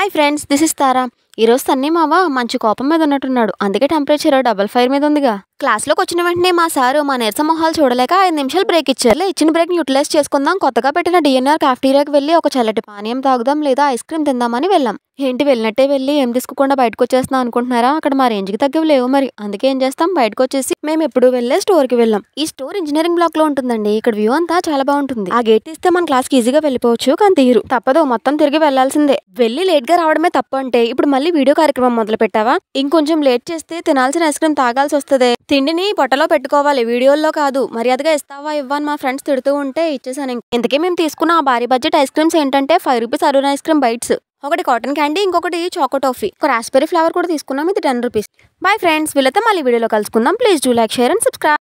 Hi friends this is Tara ఈరోజు సన్నీ మావ మంచి కోపం మీద ఉన్నట్టున్నాడు అందుకే టెంపరేచర్ డబల్ ఫైర్ మీద ఉందిగా క్లాస్లోకి వచ్చిన వెంటనే మా సారు మా నీరస మొహాలు చూడలేక ఐదు నిమిషాలు బ్రేక్ ఇచ్చారు లే, ఇచ్చిన బ్రేక్ యూటిలైజ్ చేసుకుందాం కొత్తగా పెట్టిన డిఎన్ఆర్ కాఫ్టీరియాకి వెళ్ళి ఒక చల్లటి పానీయం తాగుదాం లేదా ఐస్ క్రీమ్ తిందామని వెళ్ళాం ఏంటి వెళ్ళినట్టే వెళ్ళి ఏం తీసుకోకుండా బయటకు వచ్చేస్తున్నాం అనుకుంటున్నారా అక్కడ మా రేంజ్కి తగ్గవి లేవు మరి అందుకే ఏం చేస్తాం బయటకు వచ్చేసి మేము ఎప్పుడు వెళ్ళే స్టోర్కి వెళ్ళాం ఈ స్టోర్ ఇంజనీరింగ్ బ్లాక్ లో ఉంటుందండి ఇక్కడ వ్యూ అంతా చాలా బాగుంటుంది ఆ గేట్ తీస్తే మన క్లాస్కి ఈజీగా వెళ్ళిపోవచ్చు కానీ తీరు తప్పదు మొత్తం తిరిగి వెళ్లాల్సిందే వెళ్ళి లేట్ గా రావడమే తప్పు అంటే ఇప్పుడు మళ్ళీ వీడియో కార్యక్రమం మొదలు పెట్టావా ఇంకొంచెం లేట్ చేస్తే తినాల్సిన ఐస్ క్రీమ్ తాగాల్సి వస్తుంది తిండిని పొట్టలో పెట్టుకోవాలి వీడియోల్లో కాదు మర్యాదగా ఇస్తావా ఇవ్వని మా ఫ్రెండ్స్ తిడుతూ ఉంటే ఇచ్చేసాను ఇంక. ఇంతకీ మేము తీసుకున్న ఆ భారీ బడ్జెట్ ఐస్ క్రీమ్స్ ఏంటంటే five rupees Arun ice cream bites ఒకటి కాటన్ క్యాండీ ఇంకొకటి చాకో టాఫీ ఒక రాస్బెరీ ఫ్లేవర్ కూడా తీసుకున్నాం ఇది టెన్ రూపీస్ బాయ్ ఫ్రెండ్స్ వీళ్ళతో మళ్ళీ వీడియోలో కలుసుకుందాం please do like share and subscribe